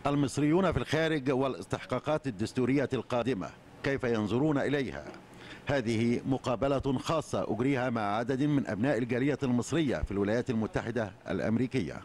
المصريون في الخارج والاستحقاقات الدستورية القادمة كيف ينظرون إليها هذه مقابلة خاصة أجريها مع عدد من أبناء الجالية المصرية في الولايات المتحدة الأمريكية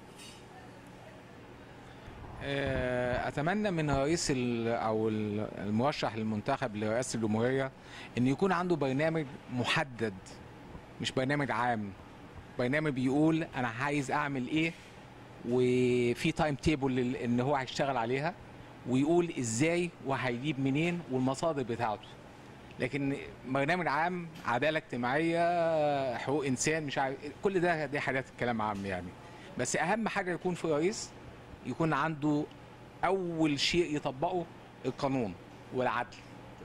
آه، اتمنى من رئيس ال- او ال- المرشح المنتخب لرئاسه الجمهوريه ان يكون عنده برنامج محدد مش برنامج عام برنامج بيقول انا عايز اعمل ايه وفي تايم تيبل ان هو هيشتغل عليها ويقول ازاي وهيجيب منين والمصادر بتاعته لكن برنامج عام عداله اجتماعيه حقوق انسان مش عارف كل ده دي حاجات كلام عام يعني بس اهم حاجه يكون في رئيس يكون عنده اول شيء يطبقه القانون والعدل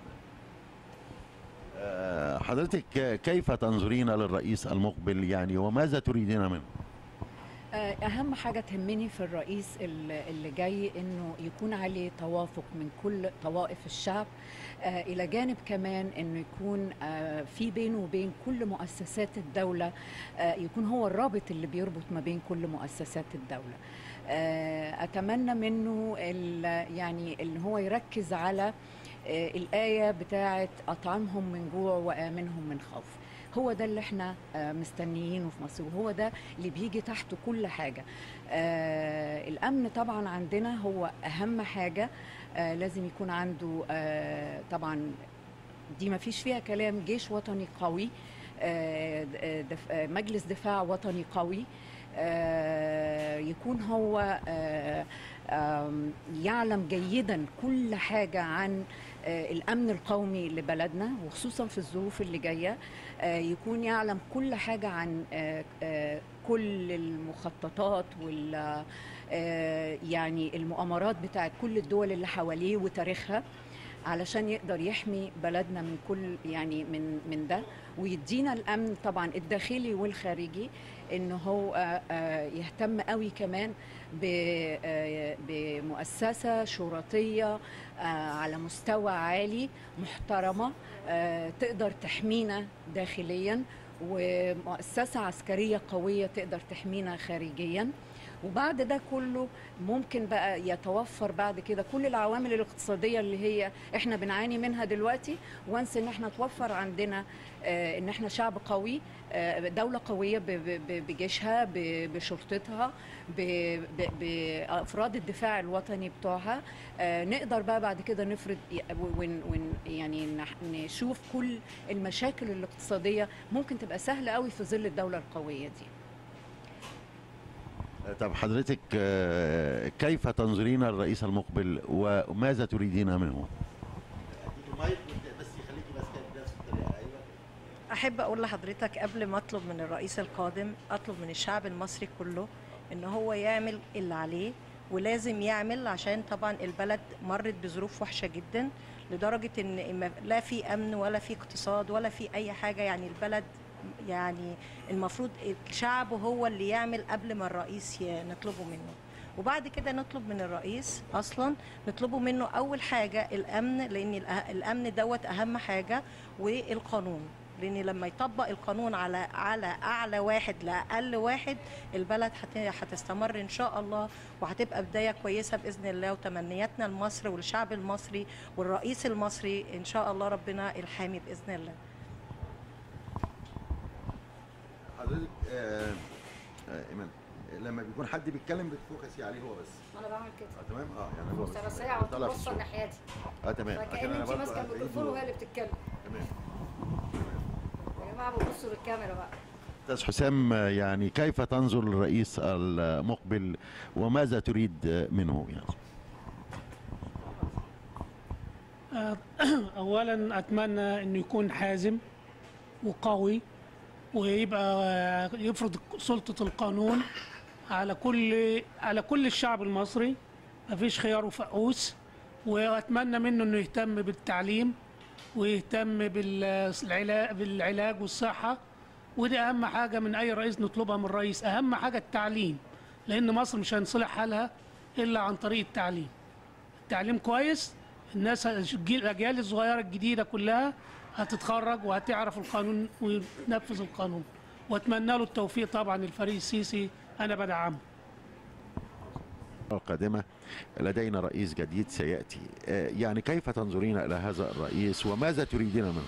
آه، حضرتك كيف تنظرين للرئيس المقبل يعني وماذا تريدين منه آه، اهم حاجه تهمني في الرئيس ال- اللي جاي انه يكون عليه توافق من كل طوائف الشعب آه، الى جانب كمان انه يكون آه، في بينه وبين كل مؤسسات الدوله آه، يكون هو الرابط اللي بيربط ما بين كل مؤسسات الدوله آه، اتمنى منه ال- يعني ان هو يركز على آه، الآية بتاعت أطعمهم من جوع وآمنهم من خوف هو ده اللي احنا آه، مستنيينه في مصر وهو ده اللي بيجي تحته كل حاجة آه، الأمن طبعا عندنا هو أهم حاجة آه، لازم يكون عنده آه، طبعا دي ما فيش فيها كلام جيش وطني قوي آه، آه، دف- آه، مجلس دفاع وطني قوي آه، يكون هو آه، آم، يعلم جيدا كل حاجة عن آه، الأمن القومي لبلدنا وخصوصا في الظروف اللي جاية آه، يكون يعلم كل حاجة عن آه، آه، كل المخططات وال آه، يعني المؤامرات بتاعت كل الدول اللي حواليه وتاريخها علشان يقدر يحمي بلدنا من كل يعني من من ده ويدينا الامن طبعا الداخلي والخارجي انه هو آه، آه، يهتم قوي كمان ب- آه، بمؤسسه شرطيه آه، على مستوى عالي محترمه آه، تقدر تحمينا داخليا ومؤسسه عسكريه قويه تقدر تحمينا خارجيا وبعد ده كله ممكن بقى يتوفر بعد كده كل العوامل الاقتصاديه اللي هي احنا بنعاني منها دلوقتي وانس ان احنا توفر عندنا آه، ان احنا شعب قوي آه، دوله قويه ب- ب- ب- بجيشها ب- بشرطتها ب- ب- بافراد الدفاع الوطني بتوعها آه، نقدر بقى بعد كده نفرض ي- ون ون يعني نح- نشوف كل المشاكل الاقتصاديه ممكن تبقى سهله قوي في ظل الدوله القويه دي طب حضرتك آه، كيف تنظرين الرئيس المقبل وماذا تريدين منه احب اقول لحضرتك قبل ما اطلب من الرئيس القادم اطلب من الشعب المصري كله ان هو يعمل اللي عليه ولازم يعمل عشان طبعا البلد مرت بظروف وحشه جدا لدرجه ان ما- لا في امن ولا في اقتصاد ولا في اي حاجه يعني البلد يعني المفروض الشعب هو اللي يعمل قبل ما الرئيس ي- نطلبه منه وبعد كده نطلب من الرئيس اصلا نطلبه منه اول حاجه الامن لان الأه- الامن دوت اهم حاجه والقانون لان لما يطبق القانون على على اعلى واحد لاقل واحد البلد هت- هتستمر ان شاء الله وهتبقى بدايه كويسه باذن الله وتمنياتنا لمصر والشعب المصري والرئيس المصري ان شاء الله ربنا الحامي باذن الله حضرتك آه، آه، ايمان لما بيكون حد بيتكلم بتفوكسي عليه هو بس انا بعمل كده اه تمام اه يعني هو بس بس هي على طول طلع في باصه الصورة. ناحيتي اه تمام فكأن عشان أنا انت برضه ماسكه هتلاقيه الميكروفون بيقول- وهي اللي بتتكلم تمام يا جماعه ببصوا للكاميرا بقى استاذ حسام آه، يعني كيف تنظر للرئيس المقبل وماذا تريد آه، منه يعني اولا اتمنى انه يكون حازم وقوي ويبقى يفرض سلطه القانون على كل على كل الشعب المصري مفيش خيار وفقوس واتمنى منه انه يهتم بالتعليم ويهتم بالعلاج بالعلاج والصحه ودي اهم حاجه من اي رئيس نطلبها من الرئيس اهم حاجه التعليم لان مصر مش هينصلح حالها الا عن طريق التعليم التعليم كويس الناس الجيل- الاجيال الصغيره الجديده كلها هتتخرج وهتعرف القانون وينفذ القانون واتمنى له التوفيق طبعا الفريق السيسي انا بدعمه القادمة لدينا رئيس جديد سيأتي آه، يعني كيف تنظرين إلى هذا الرئيس وماذا تريدين منه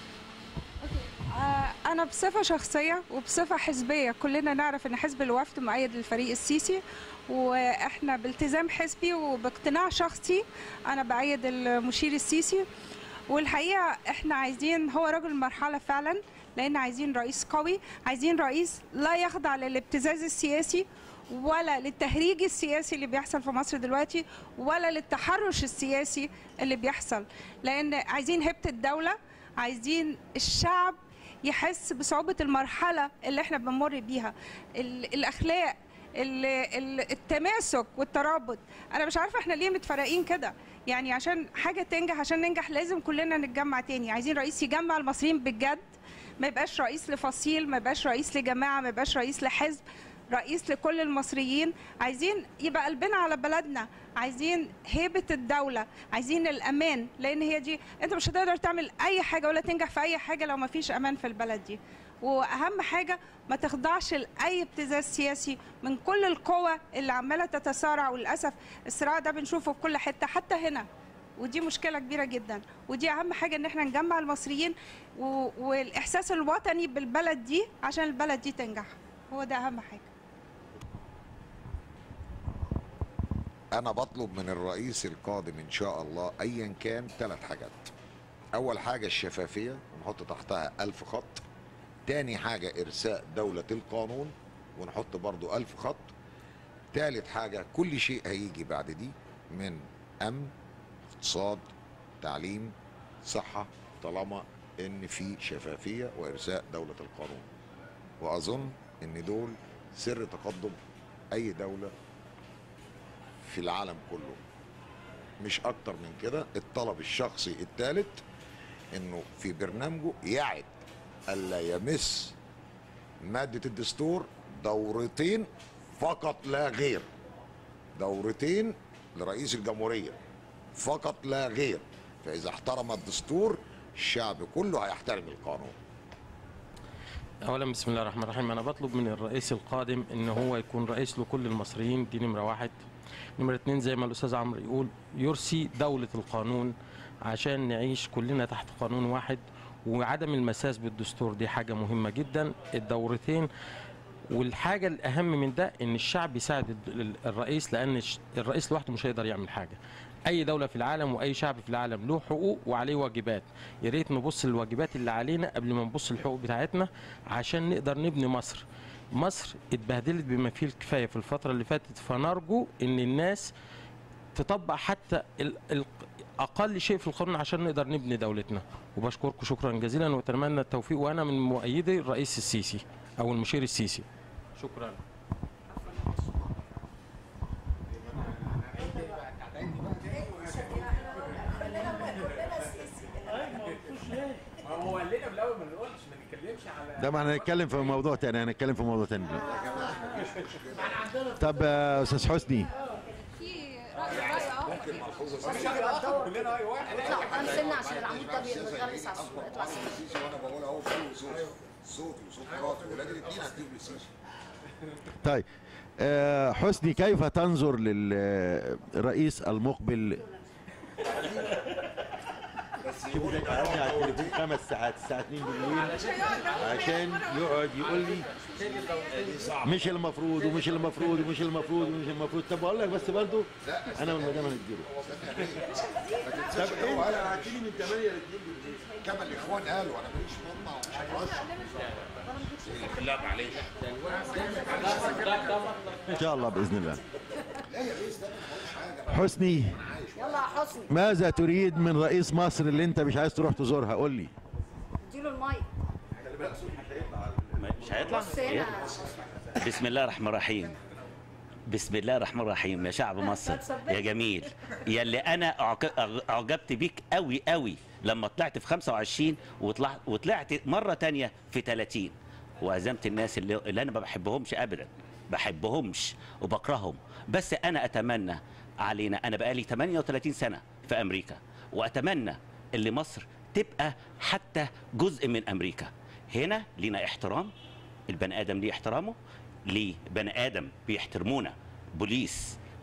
آه، أنا بصفة شخصية وبصفة حزبية كلنا نعرف إن حزب الوفد مؤيد للفريق السيسي وإحنا بالتزام حزبي وباقتناع شخصي أنا بأيد المشير السيسي والحقيقة إحنا عايزين هو رجل المرحلة فعلا لأن عايزين رئيس قوي عايزين رئيس لا يخضع للابتزاز السياسي ولا للتهريج السياسي اللي بيحصل في مصر دلوقتي ولا للتحرش السياسي اللي بيحصل لأن عايزين هيبة الدولة عايزين الشعب يحس بصعوبة المرحلة اللي احنا بنمر بيها ال- الأخلاق ال- ال- التماسك والترابط أنا مش عارفة احنا ليه متفرقين كده يعني عشان حاجة تنجح عشان ننجح لازم كلنا نتجمع تاني عايزين رئيس يجمع المصريين بجد ما يبقاش رئيس لفصيل ما يبقاش رئيس لجماعة ما يبقاش رئيس لحزب رئيس لكل المصريين عايزين يبقى قلبنا على بلدنا عايزين هيبة الدولة عايزين الأمان لأن هي دي أنت مش هتقدر تعمل أي حاجة ولا تنجح في أي حاجة لو ما فيش أمان في البلد دي وأهم حاجة ما تخضعش لأي ابتزاز سياسي من كل القوى اللي عمالة تتصارع وللأسف الصراع ده بنشوفه في كل حتة حتى هنا ودي مشكلة كبيرة جدا ودي أهم حاجة إن احنا نجمع المصريين و... والإحساس الوطني بالبلد دي عشان البلد دي تنجح هو ده أهم حاجة انا بطلب من الرئيس القادم ان شاء الله ايا كان ثلاث حاجات اول حاجه الشفافيه ونحط تحتها ألف خط تاني حاجه ارساء دوله القانون ونحط برضو ألف خط تالت حاجه كل شيء هيجي بعد دي من امن اقتصاد تعليم صحه طالما ان في شفافيه وارساء دوله القانون واظن ان دول سر تقدم اي دوله في العالم كله مش اكتر من كده الطلب الشخصي الثالث انه في برنامجه يعد الا يمس ماده الدستور دورتين فقط لا غير دورتين لرئيس الجمهوريه فقط لا غير فاذا احترم الدستور الشعب كله هيحترم القانون اولا بسم الله الرحمن الرحيم انا بطلب من الرئيس القادم ان هو يكون رئيس لكل المصريين دي نمره واحد نمره اتنين زي ما الاستاذ عمرو يقول يرسي دوله القانون عشان نعيش كلنا تحت قانون واحد وعدم المساس بالدستور دي حاجه مهمه جدا الدورتين والحاجه الاهم من ده ان الشعب يساعد الد- الرئيس لان الش- الرئيس لوحده مش هيقدر يعمل حاجه اي دوله في العالم واي شعب في العالم له حقوق وعليه واجبات يا ريت نبص للواجبات اللي علينا قبل ما نبص للحقوق بتاعتنا عشان نقدر نبني مصر مصر اتبهدلت بما فيه الكفايه في الفتره اللي فاتت فنرجو ان الناس تطبق حتى ال- ال- اقل شيء في القانون عشان نقدر نبني دولتنا وبشكركم شكرا جزيلا واتمنى التوفيق وانا من مؤيدي الرئيس السيسي او المشير السيسي شكرا هو قال لنا في الاول ما نقولش ما نتكلمش على ده ما هنتكلم في موضوع تاني هنتكلم في موضوع تاني طب آه، استاذ حسني في رأي رأي اه كلنا اي واحد اطلع قدام سنة عشان العمود ده بيتغلس على الصورة اطلع سنة السيسي وانا بقول اهو صوتي صوتي صوتي وصوت مراتي ولاد الاثنين هتجيب للسيسي طيب آه، حسني كيف تنظر للرئيس المقبل قعدني على التليفون خمس ساعات الساعة 2 بالليل عشان يقعد يقول لي مش المفروض ومش المفروض ومش المفروض ومش المفروض طب اقول لك بس برضه انا والمدام هنديله طب انت هتيجي من 8 ل 2 بالليل كما الاخوان قالوا انا ماليش مطمع ومش هترشح ان شاء الله باذن الله حسني يلا يا حسني ماذا تريد من رئيس مصر اللي انت مش عايز تروح تزورها قول لي اديله المايك مش هيطلع بص هنا إيه؟ يا حسني. بسم الله الرحمن الرحيم بسم الله الرحمن الرحيم يا شعب مصر يا جميل يا اللي انا أعق- أع- اعجبت بيك قوي قوي لما طلعت في 25 وطلعت وطلعت مره تانية في 30 وهزمت الناس اللي, اللي انا ما بحبهمش ابدا بحبهمش وبكرههم بس انا اتمنى علينا انا بقالي 38 سنه في امريكا واتمنى اللي مصر تبقى حتى جزء من امريكا هنا لينا احترام البني ادم ليه احترامه ليه بني ادم بيحترمونا بوليس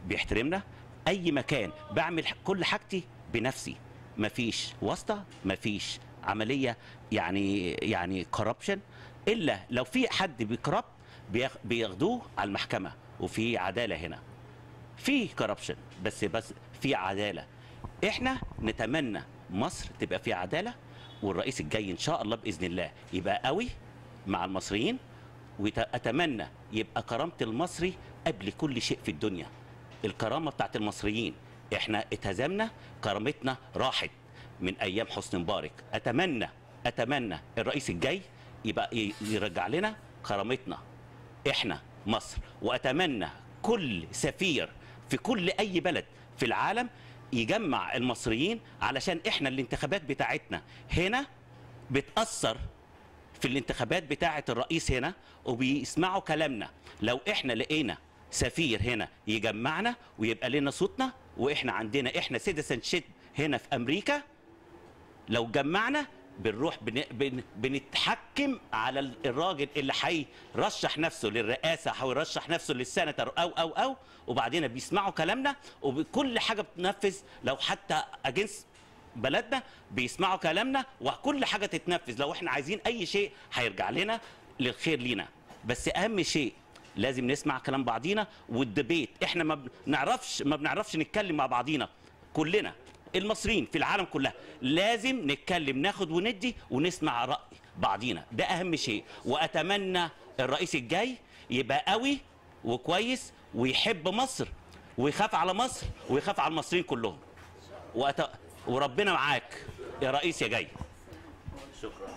بيحترمنا اي مكان بعمل ح- كل حاجتي بنفسي مفيش واسطه مفيش عمليه يعني يعني كوربشن الا لو في حد بيكرب بياخ- بياخدوه على المحكمه وفي عداله هنا في كوربشن بس بس في عداله احنا نتمنى مصر تبقى فيها عداله والرئيس الجاي ان شاء الله باذن الله يبقى قوي مع المصريين واتمنى يبقى كرامه المصري قبل كل شيء في الدنيا الكرامه بتاعت المصريين احنا اتهزمنا كرامتنا راحت من ايام حسني مبارك اتمنى اتمنى الرئيس الجاي يبقى ي- يرجع لنا كرامتنا احنا مصر واتمنى كل سفير في كل اي بلد في العالم يجمع المصريين علشان احنا الانتخابات بتاعتنا هنا بتاثر في الانتخابات بتاعه الرئيس هنا وبيسمعوا كلامنا لو احنا لقينا سفير هنا يجمعنا ويبقى لنا صوتنا واحنا عندنا احنا سيتيزن شيب هنا في امريكا لو جمعنا بنروح بن... بن... بنتحكم على ال- الراجل اللي هيرشح نفسه للرئاسه او يرشح نفسه للسنتر او او او وبعدين بيسمعوا كلامنا وكل حاجه بتنفذ لو حتى اجنس بلدنا بيسمعوا كلامنا وكل حاجه تتنفذ لو احنا عايزين اي شيء هيرجع لنا للخير لينا بس اهم شيء لازم نسمع كلام بعضينا والدبيت احنا ما بنعرفش ما بنعرفش نتكلم مع بعضينا كلنا المصريين في العالم كلها لازم نتكلم ناخد وندي ونسمع رأي بعضينا ده أهم شيء وأتمنى الرئيس الجاي يبقى قوي وكويس ويحب مصر ويخاف على مصر ويخاف على المصريين كلهم وأت... وربنا معاك يا رئيس يا جاي شكرا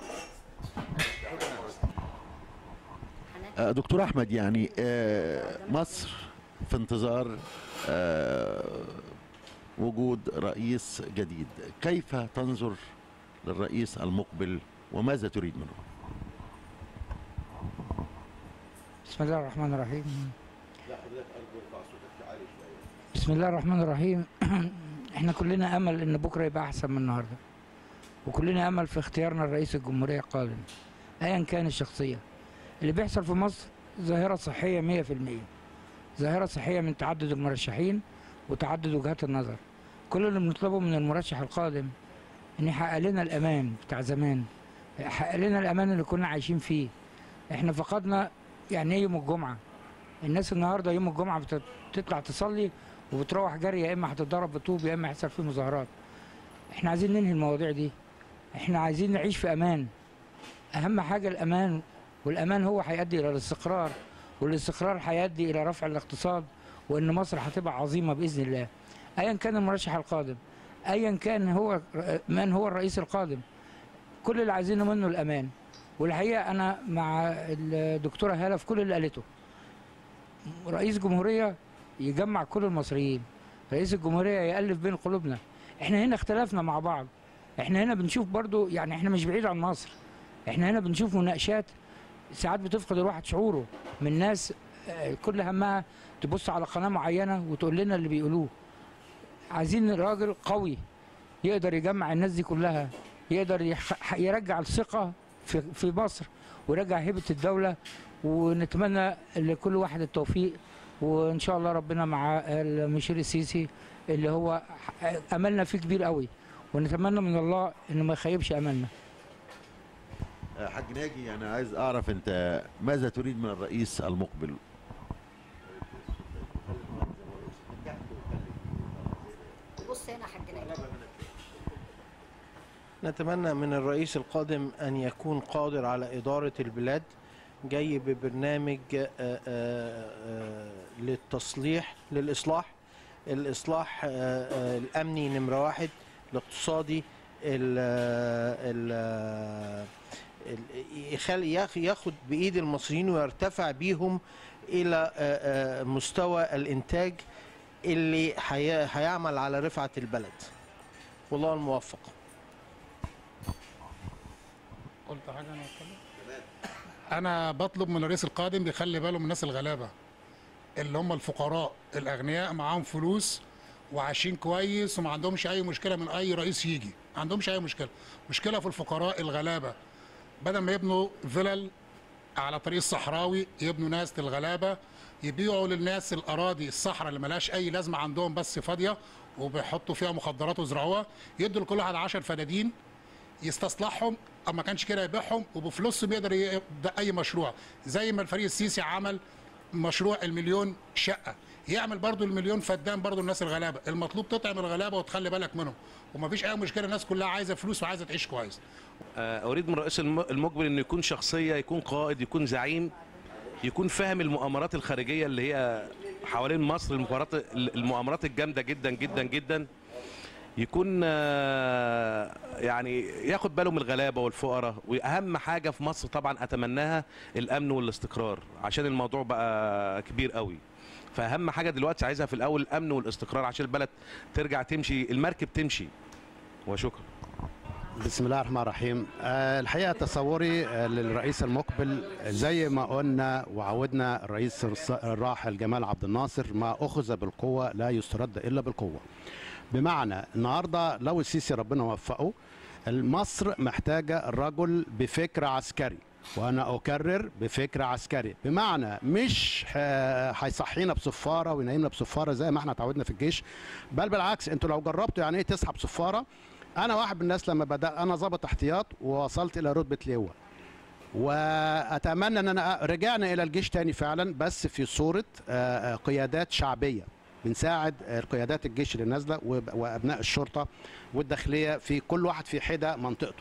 آه، دكتور احمد يعني آه، مصر في انتظار آه، وجود رئيس جديد كيف تنظر للرئيس المقبل وماذا تريد منه بسم الله الرحمن الرحيم بسم الله الرحمن الرحيم احنا كلنا امل ان بكره يبقى احسن من النهارده وكلنا امل في اختيارنا الرئيس الجمهوريه القادم ايا كان الشخصيه اللي بيحصل في مصر ظاهره صحيه 100% ظاهره صحيه من تعدد المرشحين وتعدد وجهات النظر كل اللي بنطلبه من المرشح القادم ان يحقق لنا الامان بتاع زمان يحقق لنا الامان اللي كنا عايشين فيه احنا فقدنا يعني ايه يوم الجمعه الناس النهارده يوم الجمعه بت- بتطلع تصلي وبتروح جري يا اما هتتضرب بطوب يا اما هيحصل فيه مظاهرات احنا عايزين ننهي المواضيع دي احنا عايزين نعيش في امان اهم حاجه الامان والامان هو هيؤدي الى الاستقرار والاستقرار هيؤدي الى رفع الاقتصاد وان مصر هتبقى عظيمه باذن الله ايا كان المرشح القادم ايا كان هو من هو الرئيس القادم كل اللي عايزينه منه الامان والحقيقه انا مع الدكتوره هاله في كل اللي قالته رئيس جمهوريه يجمع كل المصريين رئيس الجمهوريه يالف بين قلوبنا احنا هنا اختلفنا مع بعض احنا هنا بنشوف برضو يعني احنا مش بعيد عن مصر احنا هنا بنشوف مناقشات ساعات بتفقد الواحد شعوره من ناس آه، كل همها تبص على قناه معينه وتقول لنا اللي بيقولوه عايزين راجل قوي يقدر يجمع الناس دي كلها يقدر يح- يرجع الثقه في في مصر ويرجع هيبه الدوله ونتمنى لكل واحد التوفيق وان شاء الله ربنا مع المشير السيسي اللي هو ح- املنا فيه كبير قوي ونتمنى من الله انه ما يخيبش املنا آه، حاج ناجي انا عايز اعرف انت ماذا تريد من الرئيس المقبل بص هنا يا حاج ناجي نتمنى من الرئيس القادم أن يكون قادر على إدارة البلاد جاي ببرنامج آه، آه، آه، للتصليح للإصلاح الإصلاح آه، آه، الأمني نمرة واحد الاقتصادي ال ال ال- يخلي ياخ- ياخد بإيد المصريين ويرتفع بيهم إلى آه، آه، مستوى الإنتاج اللي هي- هيعمل على رفعة البلد والله الموفق قلت حاجه انا اتكلم انا بطلب من الرئيس القادم يخلي باله من الناس الغلابه اللي هم الفقراء الاغنياء معاهم فلوس وعايشين كويس وما عندهمش اي مشكله من اي رئيس يجي ما عندهمش اي مشكله مشكله في الفقراء الغلابه بدل ما يبنوا فلل على طريق الصحراوي يبنوا ناس للغلابه يبيعوا للناس الاراضي الصحراء اللي ملهاش اي لازمه عندهم بس فاضيه وبيحطوا فيها مخدرات ويزرعوها يدوا لكل واحد 10 فدادين يستصلحهم او ما كانش كده يبيعهم وبفلوسهم يقدر يبدا اي مشروع زي ما الفريق السيسي عمل مشروع المليون شقه يعمل برضو المليون فدان برضو الناس الغلابه المطلوب تطعم الغلابه وتخلي بالك منهم ومفيش اي مشكله الناس كلها عايزه فلوس وعايزه تعيش كويس آه، اريد من الرئيس الم- المقبل انه يكون شخصيه يكون قائد يكون زعيم يكون فاهم المؤامرات الخارجيه اللي هي حوالين مصر المؤامرات المؤامرات الجامده جدا جدا جدا يكون آه، يعني ياخد باله من الغلابه والفقراء واهم حاجه في مصر طبعا اتمناها الامن والاستقرار عشان الموضوع بقى كبير قوي فاهم حاجه دلوقتي عايزها في الاول الامن والاستقرار عشان البلد ترجع تمشي المركب تمشي وشكرا بسم الله الرحمن الرحيم آه، الحقيقه تصوري آه، للرئيس المقبل زي ما قلنا وعودنا الرئيس الرص- الراحل جمال عبد الناصر ما اخذ بالقوه لا يسترد الا بالقوه بمعنى النهارده لو السيسي ربنا وفقه مصر محتاجه الرجل بفكر عسكري وانا اكرر بفكر عسكري بمعنى مش ه- هيصحينا بصفاره وينيمنا بصفاره زي ما احنا اتعودنا في الجيش بل بالعكس انتوا لو جربتوا يعني ايه تصحى بصفاره انا واحد من الناس لما بدا انا ضابط احتياط ووصلت الى رتبه لواء واتمنى ان انا رجعنا الى الجيش تاني فعلا بس في صوره آه، آه، قيادات شعبيه بنساعد آه، قيادات الجيش اللي نازله وب- وابناء الشرطه والداخليه في كل واحد في حده منطقته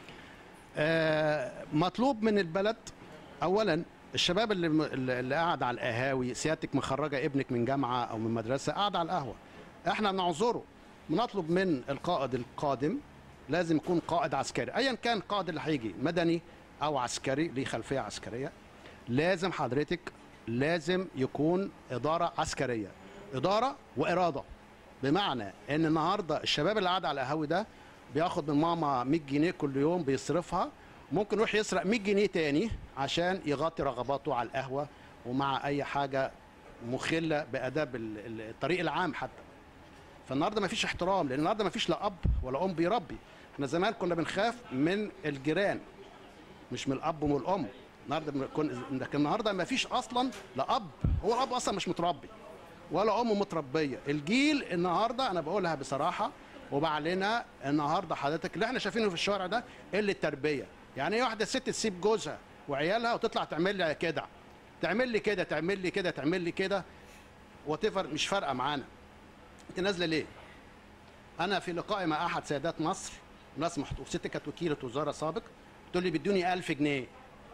آه، مطلوب من البلد اولا الشباب اللي اللي قاعد على القهاوي سيادتك مخرجه ابنك من جامعه او من مدرسه قاعد على القهوه احنا بنعذره بنطلب من القائد القادم لازم يكون قائد عسكري ايا كان القائد اللي هيجي مدني او عسكري ليه خلفيه عسكريه لازم حضرتك لازم يكون اداره عسكريه اداره واراده بمعنى ان النهارده الشباب اللي قاعد على القهاوي ده بياخد من ماما 100 جنيه كل يوم بيصرفها ممكن يروح يسرق 100 جنيه تاني عشان يغطي رغباته على القهوه ومع اي حاجه مخله باداب ال- ال- الطريق العام حتى فالنهارده ما فيش احترام لان النهارده ما فيش لا اب ولا ام بيربي احنا زمان كنا بنخاف من الجيران مش من الاب ومن الام النهارده بنكون لكن النهارده ما فيش اصلا لا اب هو الاب اصلا مش متربي ولا ام متربيه الجيل النهارده انا بقولها بصراحه وبعلنها النهارده حضرتك اللي احنا شايفينه في الشوارع ده قله تربيه يعني ايه واحده ست تسيب جوزها وعيالها وتطلع تعمل لي كده تعمل لي كده تعمل لي كده تعمل لي كده وتفر مش فارقه معانا انت نازله ليه انا في لقائي مع احد سيدات مصر ناس محتوى ست كانت وكيله وزاره سابق تقول لي بيدوني 1000 جنيه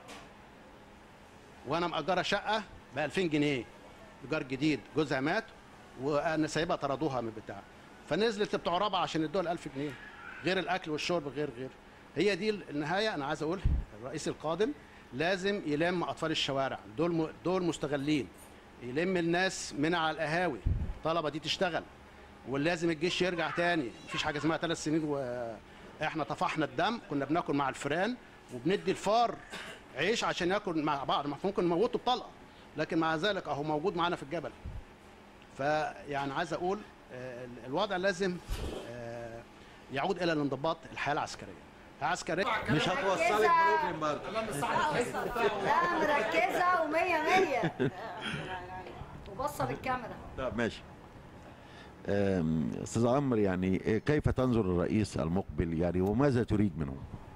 وانا مأجره شقه ب 2000 جنيه ايجار جديد جوزها مات وانا سايبها طردوها من بتاع فنزلت بتوع رابعه عشان يدوها ال 1000 جنيه غير الاكل والشرب غير غير هي دي النهايه انا عايز اقول الرئيس القادم لازم يلم اطفال الشوارع دول م... دول مستغلين يلم الناس من على القهاوي الطلبه دي تشتغل ولازم الجيش يرجع تاني مفيش حاجه اسمها ثلاث سنين واحنا طفحنا الدم كنا بناكل مع الفئران وبندي الفار عيش عشان ياكل مع بعض ما ممكن نموته بطلقه لكن مع ذلك اهو موجود معانا في الجبل فيعني عايز اقول آه، الوضع لازم آه، يعود الى الانضباط الحياه العسكريه الحياه العسكريه مش هتوصلك بروكلين برضه لا مركزه ومية مية وبصل الكاميرا طب ماشي أم، استاذ عمرو يعني كيف تنظر الرئيس المقبل يعني وماذا تريد منه؟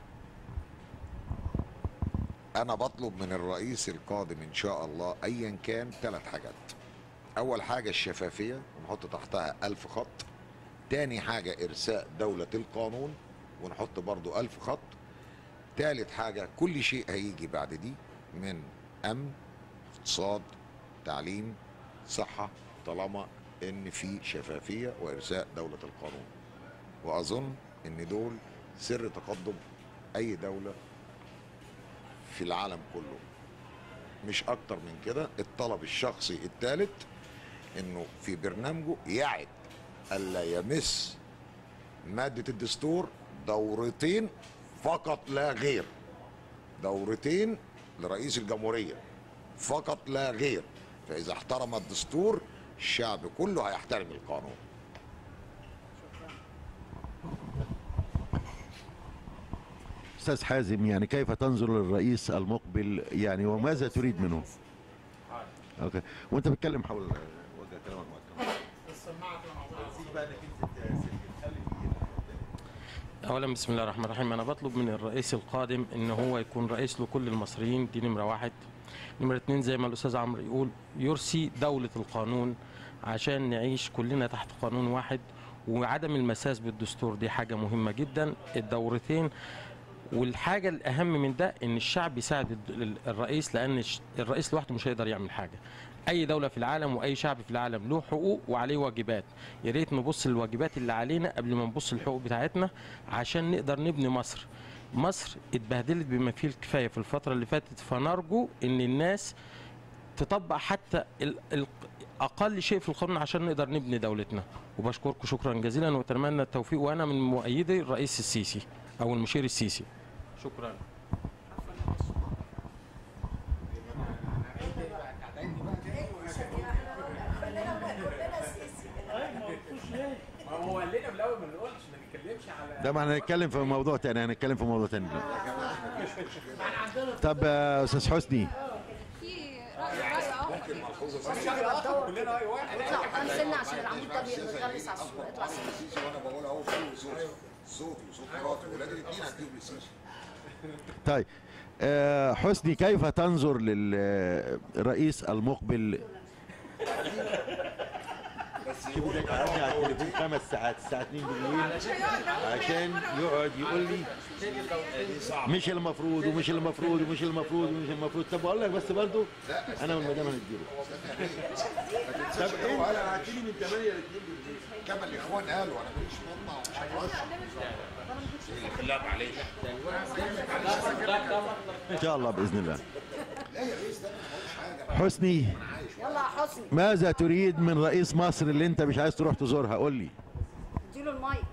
انا بطلب من الرئيس القادم ان شاء الله ايا كان ثلاث حاجات اول حاجه الشفافيه ونحط تحتها ألف خط تاني حاجه ارساء دوله القانون ونحط برضو ألف خط تالت حاجه كل شيء هيجي بعد دي من امن اقتصاد تعليم صحه طالما ان في شفافيه وارساء دوله القانون واظن ان دول سر تقدم اي دوله في العالم كله مش اكتر من كده الطلب الشخصي الثالث انه في برنامجه يعد الا يمس ماده الدستور دورتين فقط لا غير دورتين لرئيس الجمهوريه فقط لا غير فاذا احترم الدستور الشعب كله هيحترم القانون استاذ حازم يعني كيف تنظر للرئيس المقبل يعني وماذا تريد منه؟ اوكي وانت بتتكلم حول وجه كلامك معاك اولا بسم الله الرحمن الرحيم انا بطلب من الرئيس القادم ان هو يكون رئيس لكل المصريين دي نمره واحد نمره اتنين زي ما الاستاذ عمرو يقول يرسي دوله القانون عشان نعيش كلنا تحت قانون واحد وعدم المساس بالدستور دي حاجه مهمه جدا الدورتين والحاجه الاهم من ده ان الشعب يساعد الد- الرئيس لان الش- الرئيس لوحده مش هيقدر يعمل حاجه اي دوله في العالم واي شعب في العالم له حقوق وعليه واجبات يا ريت نبص للواجبات اللي علينا قبل ما نبص للحقوق بتاعتنا عشان نقدر نبني مصر مصر اتبهدلت بما فيه الكفايه في الفتره اللي فاتت فنرجو ان الناس تطبق حتى ال- ال- اقل شيء في القانون عشان نقدر نبني دولتنا وبشكركم شكرا جزيلا واتمنى التوفيق وانا من مؤيدي الرئيس السيسي او المشير السيسي شكرا ما هو قال لنا من الاول ما نقولش ما نتكلمش على ده ما هنتكلم في موضوع تاني هنتكلم في موضوع تاني طب آه، استاذ حسني اطلع قدام سنة عشان العمود ده بيتغلس على الصورة اطلع سنة وانا بقول اهو صوتي صوتي صوتي وصوت مراتي ولادي الاثنين هديهم للسيسي طيب آه، حسني كيف تنظر للرئيس المقبل شوفوا ده قعدني على التليفون خمس ساعات الساعة 2 بالليل عشان يقعد يقول لي مش المفروض ومش المفروض ومش المفروض ومش المفروض طب اقول لك بس برضه انا والمدام هنديله طب انت بعتني من 8 ل 2 بالليل كما الاخوان قالوا انا ماليش مطمع ومش هتعشى خلاف عليك ان شاء الله باذن الله لا يا ريس ده ما قلتش حاجه حسني يلا يا حسني ماذا تريد من رئيس مصر اللي انت مش عايز تروح تزورها قول لي اديله المايك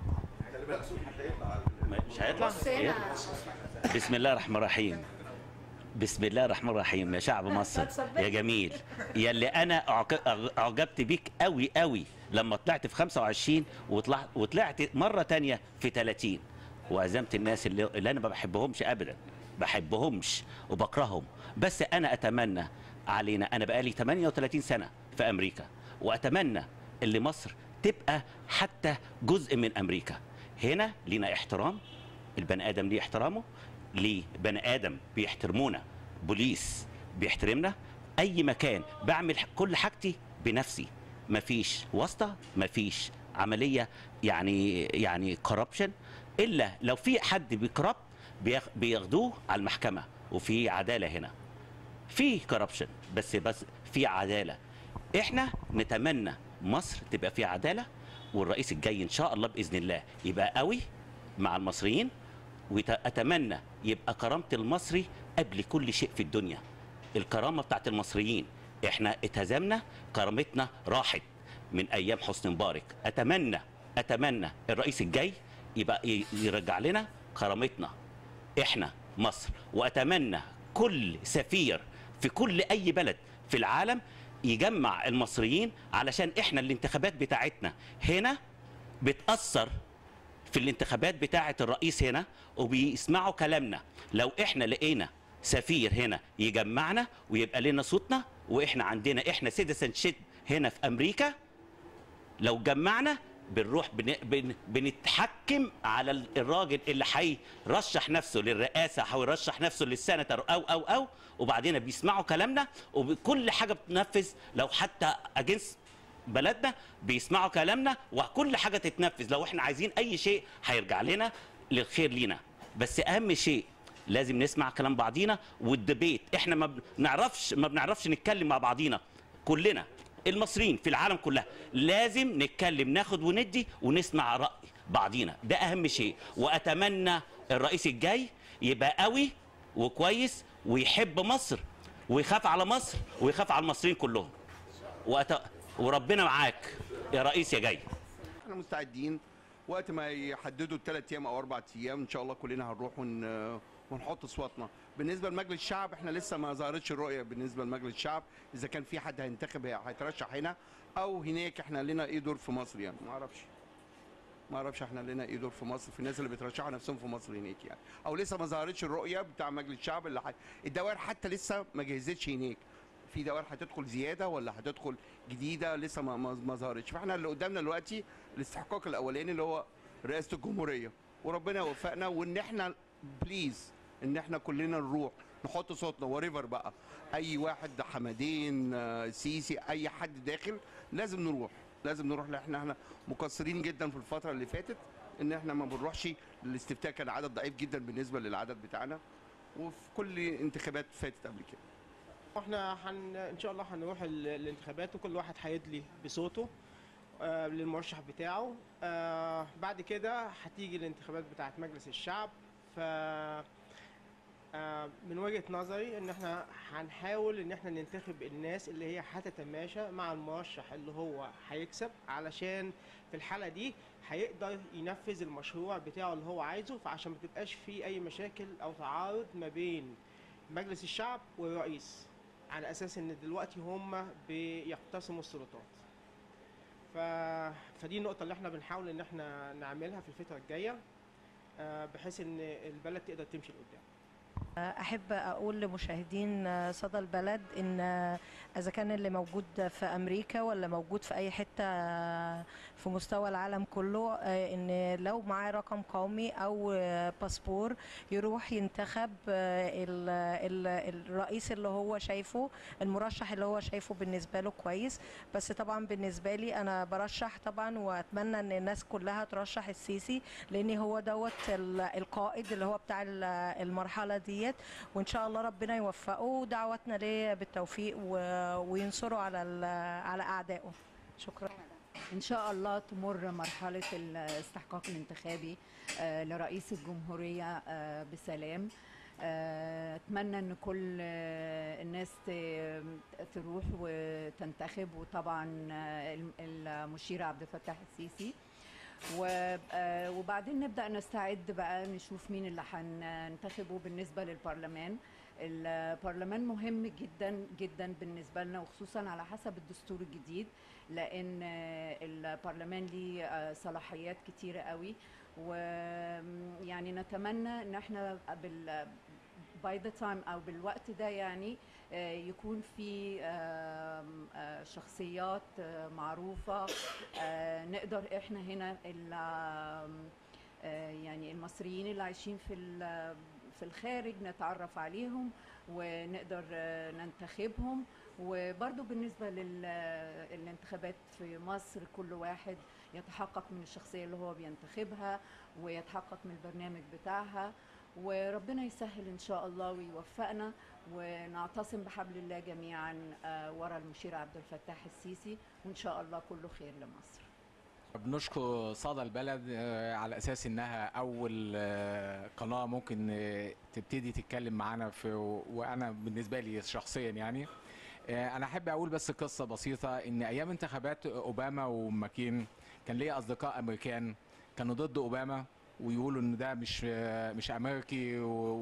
مش هيطلع بص هنا إيه؟ بسم الله الرحمن الرحيم بسم الله الرحمن الرحيم يا شعب مصر يا جميل يا اللي انا أعك- أع- اعجبت بيك قوي قوي لما طلعت في 25 وطلعت وطلعت مره تانية في 30 وعزمت الناس اللي, اللي انا ما بحبهمش ابدا بحبهمش وبكرههم بس انا اتمنى علينا انا بقالي 38 سنه في امريكا واتمنى اللي مصر تبقى حتى جزء من امريكا هنا لينا احترام البني ادم ليه احترامه ليه بني ادم بيحترمونا بوليس بيحترمنا اي مكان بعمل ح- كل حاجتي بنفسي مفيش واسطه مفيش عمليه يعني يعني كوربشن الا لو في حد بيكرب بياخ- بياخدوه على المحكمه وفي عداله هنا في كوربشن بس بس في عداله احنا نتمنى مصر تبقى فيها عداله والرئيس الجاي ان شاء الله باذن الله يبقى قوي مع المصريين واتمنى يبقى كرامه المصري قبل كل شيء في الدنيا الكرامه بتاعت المصريين احنا اتهزمنا كرامتنا راحت من ايام حسني مبارك اتمنى اتمنى الرئيس الجاي يبقى ي- يرجع لنا كرامتنا احنا مصر واتمنى كل سفير في كل اي بلد في العالم يجمع المصريين علشان احنا الانتخابات بتاعتنا هنا بتاثر في الانتخابات بتاعه الرئيس هنا وبيسمعوا كلامنا لو احنا لقينا سفير هنا يجمعنا ويبقى لنا صوتنا واحنا عندنا احنا سيتيزن شيب هنا في امريكا لو جمعنا بنروح بن... بن... بنتحكم على ال- الراجل اللي هيرشح نفسه للرئاسه او يرشح نفسه للسنتر او او او وبعدين بيسمعوا كلامنا وكل حاجه بتنفذ لو حتى اجنس بلدنا بيسمعوا كلامنا وكل حاجه تتنفذ لو احنا عايزين اي شيء هيرجع لنا للخير لينا بس اهم شيء لازم نسمع كلام بعضينا والدبيت احنا ما بنعرفش ما بنعرفش نتكلم مع بعضينا كلنا المصريين في العالم كلها لازم نتكلم ناخد وندي ونسمع رأي بعضينا ده أهم شيء وأتمنى الرئيس الجاي يبقى قوي وكويس ويحب مصر ويخاف على مصر ويخاف على المصريين كلهم وأت... وربنا معاك يا رئيس يا جاي احنا مستعدين وقت ما يحددوا الثلاث ايام او اربع ايام ان شاء الله كلنا هنروح ون... ونحط اصواتنا بالنسبه لمجلس الشعب احنا لسه ما ظهرتش الرؤيه بالنسبه لمجلس الشعب اذا كان في حد هينتخب هيترشح هنا او هناك احنا لنا ايه دور في مصر يعني ما اعرفش ما اعرفش احنا لنا ايه دور في مصر في الناس اللي بيترشحوا نفسهم في مصر هناك يعني او لسه ما ظهرتش الرؤيه بتاع مجلس الشعب اللي ح... الدوائر حتى لسه ما جهزتش هناك في دوائر هتدخل زياده ولا هتدخل جديده لسه ما ما ما ظهرتش فاحنا اللي قدامنا دلوقتي الاستحقاق الاولاني اللي هو رئاسه الجمهوريه وربنا يوفقنا وان احنا بليز ان احنا كلنا نروح نحط صوتنا وريفر بقى اي واحد حمدين آه، سيسي اي حد داخل لازم نروح لازم نروح لان احنا احنا مقصرين جدا في الفتره اللي فاتت ان احنا ما بنروحش الاستفتاء كان عدد ضعيف جدا بالنسبه للعدد بتاعنا وفي كل انتخابات فاتت قبل كده احنا حن... ان شاء الله هنروح ال- الانتخابات وكل واحد هيدلي بصوته آه للمرشح بتاعه آه بعد كده هتيجي الانتخابات بتاعت مجلس الشعب ف آه من وجهة نظري ان احنا هنحاول ان احنا ننتخب الناس اللي هي هتتماشى مع المرشح اللي هو هيكسب علشان في الحالة دي هيقدر ينفذ المشروع بتاعه اللي هو عايزه فعشان ما تبقاش في اي مشاكل او تعارض ما بين مجلس الشعب والرئيس على اساس ان دلوقتي هم بيقتسموا السلطات ف... فدي النقطه اللي احنا بنحاول ان احنا نعملها في الفتره الجايه آه، بحيث ان البلد تقدر تمشي لقدام احب اقول لمشاهدين صدى البلد ان اذا كان اللي موجود في امريكا ولا موجود في اي حته في مستوى العالم كله ان لو معاه رقم قومي او باسبور يروح ينتخب ال- ال- الرئيس اللي هو شايفه المرشح اللي هو شايفه بالنسبه له كويس بس طبعا بالنسبه لي انا برشح طبعا واتمنى ان الناس كلها ترشح السيسي لان هو دوت ال- القائد اللي هو بتاع ال- المرحله ديت وان شاء الله ربنا يوفقه ودعواتنا ليه بالتوفيق و- وينصره على ال- على اعدائه شكرا ان شاء الله تمر مرحله الاستحقاق الانتخابي آه، لرئيس الجمهوريه آه، بسلام آه، اتمنى ان كل آه، الناس ت- تروح وتنتخب وطبعا آه، الم- المشير عبد الفتاح السيسي و- آه، وبعدين نبدا نستعد بقى نشوف مين اللي هننتخبه بالنسبه للبرلمان البرلمان مهم جدا جدا بالنسبه لنا وخصوصا على حسب الدستور الجديد لان آه، البرلمان ليه آه، صلاحيات كتيره قوي ويعني نتمنى ان احنا بال باي ذا تايم او بالوقت ده يعني آه، يكون في آم، آه، شخصيات آه، معروفه آه، نقدر احنا هنا ال- آم، آه، يعني المصريين اللي عايشين في ال- في الخارج نتعرف عليهم ونقدر آه، ننتخبهم وبرضو بالنسبة للانتخابات في مصر كل واحد يتحقق من الشخصية اللي هو بينتخبها ويتحقق من البرنامج بتاعها وربنا يسهل إن شاء الله ويوفقنا ونعتصم بحبل الله جميعا آه، ورا المشير عبد الفتاح السيسي وإن شاء الله كله خير لمصر بنشكر صدى البلد آه، على اساس انها اول آه، قناه ممكن آه، تبتدي تتكلم معانا في وانا بالنسبه لي شخصيا يعني آه، انا احب اقول بس قصه بسيطه ان ايام انتخابات اوباما وماكين كان ليا اصدقاء امريكان كانوا ضد اوباما ويقولوا ان ده مش آه، مش امريكي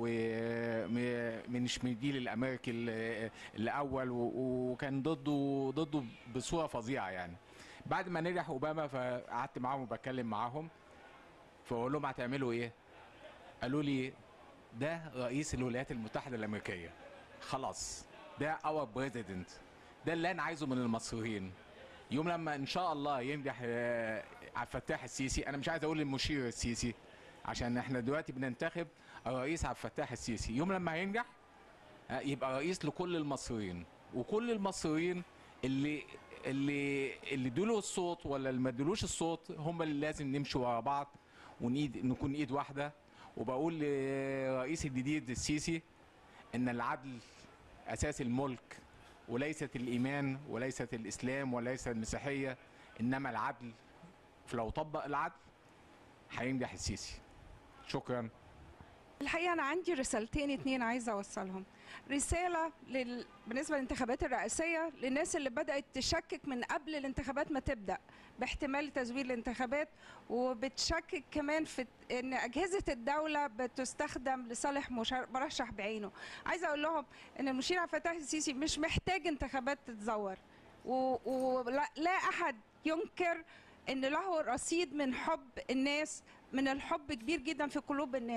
ومش من الجيل الامريكي ال- الاول و- وكان ضده ضده بصوره فظيعه يعني بعد ما نجح اوباما فقعدت معاهم وبتكلم معاهم فاقول لهم هتعملوا ايه؟ قالوا لي ده رئيس الولايات المتحده الامريكيه خلاص ده اور بريزيدنت ده اللي انا عايزه من المصريين يوم لما ان شاء الله ينجح آه، عبد الفتاح السيسي انا مش عايز اقول المشير السيسي عشان احنا دلوقتي بننتخب الرئيس عبد الفتاح السيسي يوم لما هينجح آه، يبقى رئيس لكل المصريين وكل المصريين اللي اللي اللي ادوا الصوت ولا اللي ما ادولوش الصوت هم اللي لازم نمشي ورا بعض ونيد نكون ايد واحده وبقول لرئيس الجديد السيسي ان العدل اساس الملك وليست الايمان وليست الاسلام وليست المسيحيه انما العدل فلو طبق العدل هينجح السيسي شكرا الحقيقة أنا عندي رسالتين اتنين عايزة أوصلهم رسالة لل... بالنسبة للانتخابات الرئاسية للناس اللي بدأت تشكك من قبل الانتخابات ما تبدأ باحتمال تزوير الانتخابات وبتشكك كمان في ان اجهزه الدوله بتستخدم لصالح مشار- مرشح بعينه عايزه اقول لهم ان المشير عبد الفتاح السيسي مش محتاج انتخابات تتزور و- ولا لا احد ينكر ان له رصيد من حب الناس من الحب كبير جدا في قلوب الناس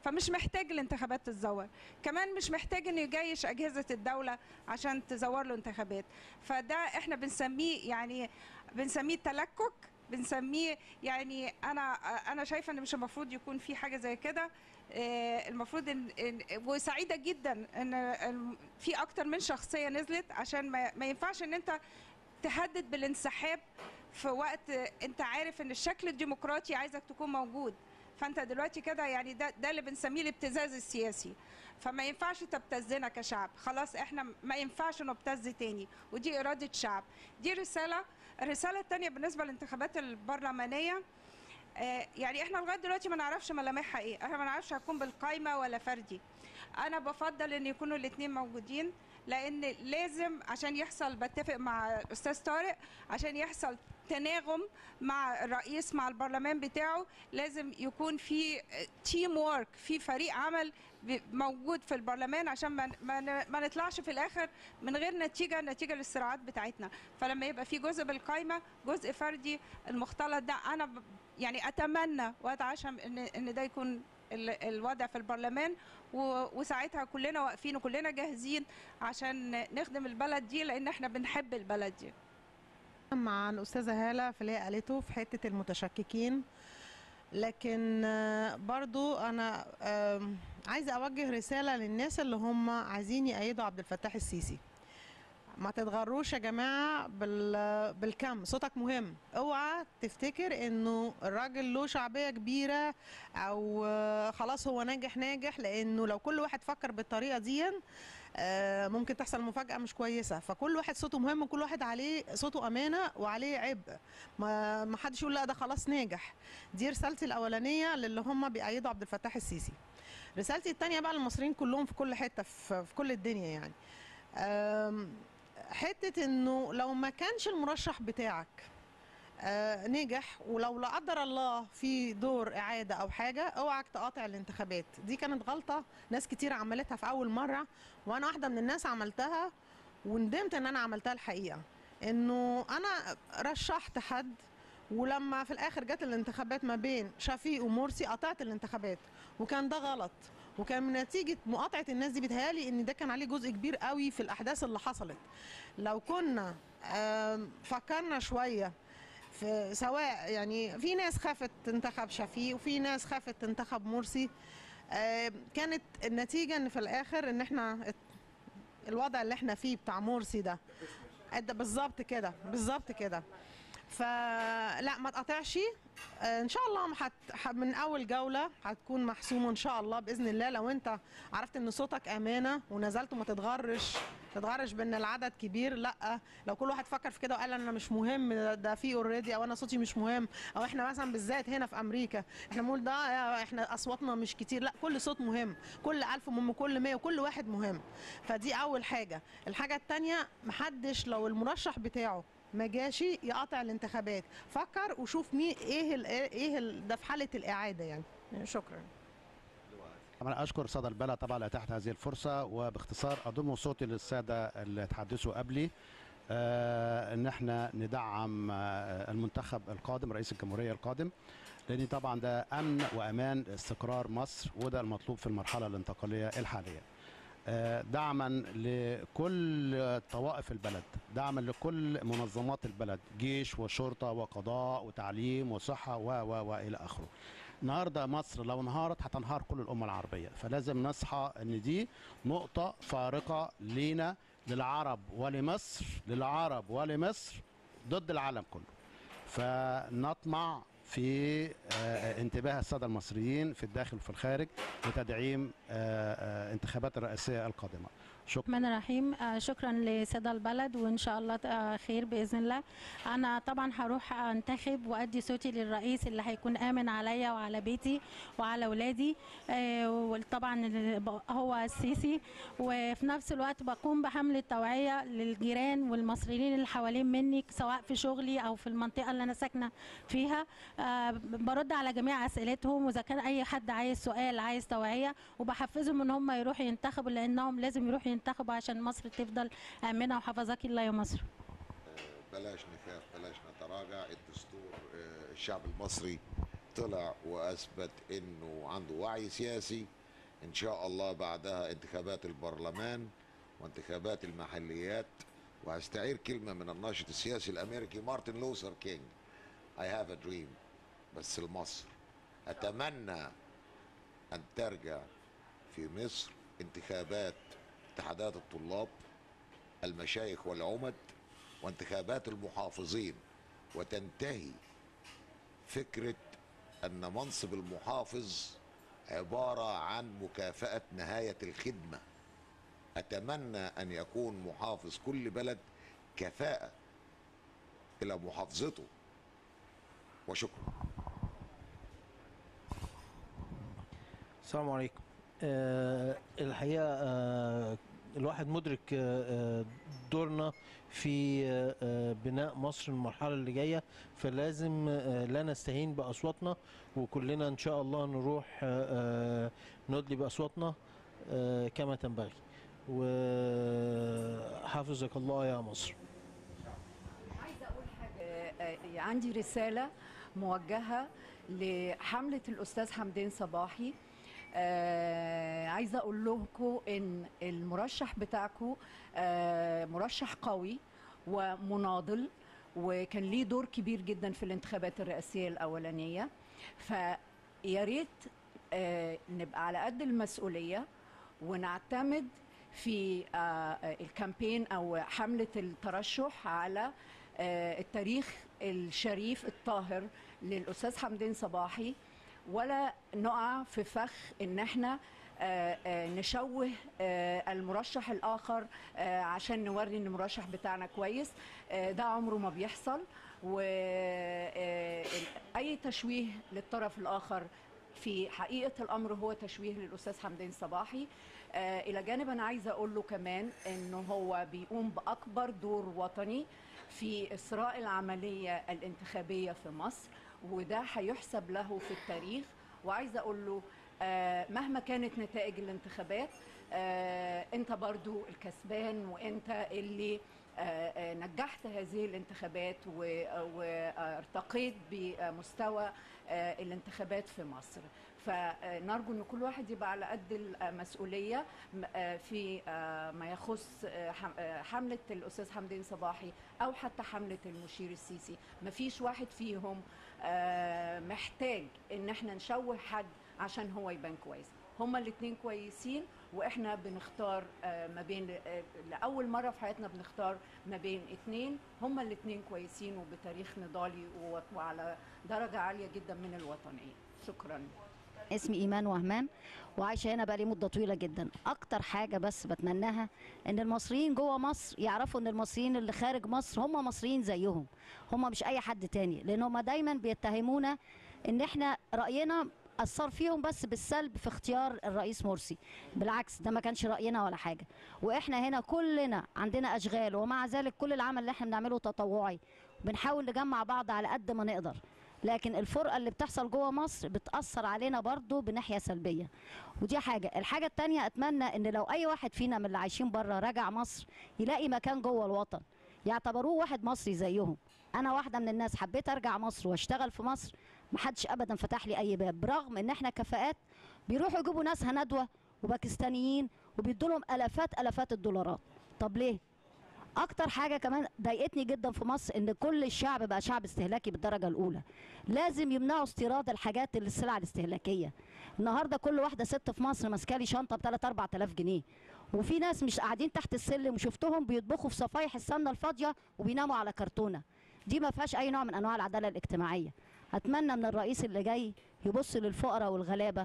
فمش محتاج الانتخابات تتزور كمان مش محتاج انه يجيش اجهزه الدوله عشان تزور له انتخابات فده احنا بنسميه يعني بنسميه تلكك بنسميه يعني انا انا شايفه ان مش المفروض يكون في حاجه زي كده آه، المفروض ان إن- وسعيده جدا ان الم- في اكتر من شخصيه نزلت عشان ما, ما ينفعش ان انت تهدد بالانسحاب في وقت انت عارف ان الشكل الديمقراطي عايزك تكون موجود فانت دلوقتي كده يعني ده ده اللي بنسميه الابتزاز السياسي فما ينفعش تبتزنا كشعب خلاص احنا ما ينفعش نبتز تاني ودي اراده شعب دي رساله الرساله الثانيه بالنسبه للانتخابات البرلمانيه آه، يعني احنا لغايه دلوقتي ما نعرفش ملامحها ايه احنا ما نعرفش هتكون بالقايمه ولا فردي انا بفضل ان يكونوا الاثنين موجودين لان لازم عشان يحصل بتفق مع الاستاذ طارق عشان يحصل تناغم مع الرئيس مع البرلمان بتاعه لازم يكون في تيم وورك في فريق عمل ب- موجود في البرلمان عشان ما ما ن- ما نطلعش في الاخر من غير نتيجه نتيجه للصراعات بتاعتنا فلما يبقى في جزء بالقايمه جزء فردي المختلط ده انا ب- يعني اتمنى واتعشم ان ان ده يكون ال- الوضع في البرلمان و- وساعتها كلنا واقفين وكلنا جاهزين عشان نخدم البلد دي لان احنا بنحب البلد دي مع الأستاذة هالة في اللي هي قالته في حتة المتشككين لكن آه، برضو أنا آم، عايزة أوجه رسالة للناس اللي هم عايزين يأيدوا عبد الفتاح السيسي ما تتغروش يا جماعة بال... بالكم صوتك مهم اوعى تفتكر انه الراجل له شعبية كبيرة او آه، خلاص هو ناجح ناجح لانه لو كل واحد فكر بالطريقة دي آه، ممكن تحصل مفاجأة مش كويسة فكل واحد صوته مهم وكل واحد عليه صوته أمانة وعليه عبء ما ما حدش يقول لا ده خلاص ناجح دي رسالتي الأولانية للي هم بيأيدوا عبد الفتاح السيسي رسالتي التانية بقى للمصريين كلهم في كل حتة في, في كل الدنيا يعني آم، حتة انه لو ما كانش المرشح بتاعك آه، نجح ولو لا قدر الله في دور اعاده او حاجه اوعك تقاطع الانتخابات دي كانت غلطه ناس كتير عملتها في اول مره وانا واحده من الناس عملتها وندمت ان انا عملتها الحقيقه انه انا رشحت حد ولما في الاخر جت الانتخابات ما بين شفيق ومرسي قطعت الانتخابات وكان ده غلط وكان من نتيجه مقاطعه الناس دي بتهيالي ان ده كان عليه جزء كبير قوي في الاحداث اللي حصلت لو كنا آم، فكرنا شويه في سواء يعني في ناس خافت تنتخب شفيق وفي ناس خافت تنتخب مرسي آم، كانت النتيجه ان في الاخر ان احنا ات- الوضع اللي احنا فيه بتاع مرسي ده أدى بالظبط كده بالظبط كده فلا ما تقطعش آه، ان شاء الله حت... ح- من اول جوله هتكون محسومه ان شاء الله باذن الله لو انت عرفت ان صوتك امانه ونزلت وما تتغرش تتغرش بان العدد كبير لا لو كل واحد فكر في كده وقال انا مش مهم ده, ده في اوريدي او انا صوتي مش مهم او احنا مثلا بالذات هنا في امريكا احنا بنقول ده آه، احنا اصواتنا مش كتير لا كل صوت مهم كل ألف مهم كل مية وكل واحد مهم فدي اول حاجه الحاجه التانية محدش لو المرشح بتاعه ما جاش يقطع الانتخابات فكر وشوف مين ايه ال ايه ال ده في حاله الاعاده يعني شكرا طبعا اشكر صدى البلد طبعا على اتاحه هذه الفرصه وباختصار اضم صوتي للساده اللي تحدثوا قبلي آه ان احنا ندعم آه المنتخب القادم رئيس الجمهوريه القادم لان طبعا ده امن وامان استقرار مصر وده المطلوب في المرحله الانتقاليه الحاليه آه، دعما لكل طوائف البلد دعما لكل منظمات البلد جيش وشرطة وقضاء وتعليم وصحة و و والى اخره النهارده مصر لو انهارت هتنهار كل الامه العربيه فلازم نصحى ان دي نقطه فارقه لينا للعرب ولمصر للعرب ولمصر ضد العالم كله فنطمع في آه، انتباه الساده المصريين في الداخل وفي الخارج لتدعيم آه، آه، انتخابات الرئاسيه القادمه شكرا الرحمن الرحيم آه، شكرا لسادة البلد وان شاء الله آه، خير باذن الله انا طبعا هروح انتخب وادي صوتي للرئيس اللي هيكون امن عليا وعلى بيتي وعلى اولادي آه، وطبعا ال- هو السيسي وفي نفس الوقت بقوم بحمله توعيه للجيران والمصريين اللي حوالين مني سواء في شغلي او في المنطقه اللي انا ساكنه فيها آه، برد على جميع اسئلتهم واذا كان اي حد عايز سؤال عايز توعيه وبحفزهم ان هم يروحوا ينتخبوا لانهم لازم يروحوا ينتخبوا عشان مصر تفضل امنه وحفظك الله يا مصر بلاش نخاف بلاش نتراجع الدستور آه، الشعب المصري طلع واثبت انه عنده وعي سياسي ان شاء الله بعدها انتخابات البرلمان وانتخابات المحليات وهستعير كلمه من الناشط السياسي الامريكي مارتن لوثر كينج I have a dream بس لمصر اتمنى ان ترجع في مصر انتخابات اتحادات الطلاب المشايخ والعمد وانتخابات المحافظين وتنتهي فكره ان منصب المحافظ عباره عن مكافاه نهايه الخدمه اتمنى ان يكون محافظ كل بلد كفاءه الى محافظته وشكرا السلام عليكم آه الحقيقه آه الواحد مدرك آه آه، دورنا في آه آه، بناء مصر المرحله اللي جايه فلازم آه لا نستهين باصواتنا وكلنا ان شاء الله نروح آه آه، ندلي باصواتنا آه كما تنبغي وحافظك الله يا مصر آه، آه، عندي رسالة موجهة لحملة الأستاذ حمدين صباحي آه عايزة أقول لكم إن المرشح بتاعكم آه مرشح قوي ومناضل وكان ليه دور كبير جدا في الانتخابات الرئاسية الأولانية فيا ريت آه نبقى على قد المسؤولية ونعتمد في آه، آه، الكامبين او حمله الترشح على آه، التاريخ الشريف الطاهر للاستاذ حمدين صباحي ولا نقع في فخ ان احنا آه، آه، نشوه آه، المرشح الاخر آه، عشان نوري ان المرشح بتاعنا كويس آه، ده عمره ما بيحصل واي تشويه للطرف الاخر في حقيقه الامر هو تشويه للاستاذ حمدين صباحي آه، الى جانب انا عايزه اقول له كمان انه هو بيقوم باكبر دور وطني في اسراء العمليه الانتخابيه في مصر وده هيحسب له في التاريخ وعايزه اقول له آه، مهما كانت نتائج الانتخابات آه، انت برضو الكسبان وانت اللي آه، آه، نجحت هذه الانتخابات و- وارتقيت بمستوى آه، الانتخابات في مصر فنرجو ان كل واحد يبقى على قد المسؤوليه م- آه، في آه، ما يخص آه، حم- آه، حمله الاستاذ حمدين صباحي او حتى حمله المشير السيسي مفيش واحد فيهم آه، محتاج ان احنا نشوه حد عشان هو يبان كويس هما الاثنين كويسين واحنا بنختار آه، ما بين آه، لاول مره في حياتنا بنختار ما بين اثنين هما الاثنين كويسين وبتاريخ نضالي و- وعلى درجه عاليه جدا من الوطنيه شكرا اسمي ايمان وهمان وعايشه هنا بقالي مده طويله جدا اكتر حاجه بس بتمناها ان المصريين جوه مصر يعرفوا ان المصريين اللي خارج مصر هم مصريين زيهم هم مش اي حد تاني لان هم دايما بيتهمونا ان احنا راينا اثر فيهم بس بالسلب في اختيار الرئيس مرسي بالعكس ده ما كانش راينا ولا حاجه واحنا هنا كلنا عندنا اشغال ومع ذلك كل العمل اللي احنا بنعمله تطوعي بنحاول نجمع بعض على قد ما نقدر لكن الفرقه اللي بتحصل جوه مصر بتاثر علينا برضو بناحيه سلبيه ودي حاجه الحاجه التانية اتمنى ان لو اي واحد فينا من اللي عايشين بره رجع مصر يلاقي مكان جوه الوطن يعتبروه واحد مصري زيهم انا واحده من الناس حبيت ارجع مصر واشتغل في مصر محدش ابدا فتح لي اي باب برغم ان احنا كفاءات بيروحوا يجيبوا ناس هندوه وباكستانيين وبيدوا لهم الافات الافات الدولارات طب ليه اكتر حاجه كمان ضايقتني جدا في مصر ان كل الشعب بقى شعب استهلاكي بالدرجه الاولى لازم يمنعوا استيراد الحاجات اللي السلع الاستهلاكيه النهارده كل واحده ست في مصر ماسكه لي شنطه ب 3 4000 جنيه وفي ناس مش قاعدين تحت السلم وشفتهم بيطبخوا في صفايح السمنه الفاضيه وبيناموا على كرتونه دي ما فيهاش اي نوع من انواع العداله الاجتماعيه اتمنى من الرئيس اللي جاي يبص للفقراء والغلابه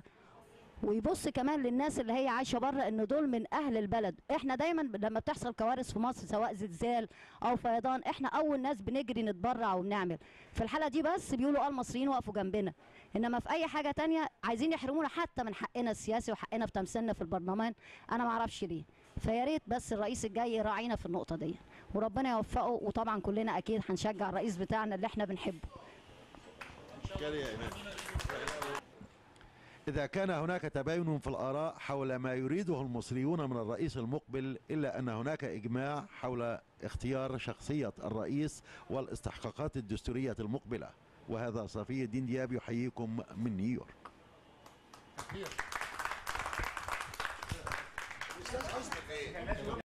ويبص كمان للناس اللي هي عايشه بره ان دول من اهل البلد احنا دايما لما بتحصل كوارث في مصر سواء زلزال او فيضان احنا اول ناس بنجري نتبرع وبنعمل في الحاله دي بس بيقولوا اه المصريين وقفوا جنبنا انما في اي حاجه تانية عايزين يحرمونا حتى من حقنا السياسي وحقنا في تمثيلنا في البرلمان انا ما اعرفش ليه فيا ريت بس الرئيس الجاي يراعينا في النقطه دي وربنا يوفقه وطبعا كلنا اكيد هنشجع الرئيس بتاعنا اللي احنا بنحبه إذا كان هناك تباين في الآراء حول ما يريده المصريون من الرئيس المقبل إلا أن هناك إجماع حول اختيار شخصية الرئيس والاستحقاقات الدستورية المقبلة وهذا صفي الدين دياب يحييكم من نيويورك استاذ حسني خير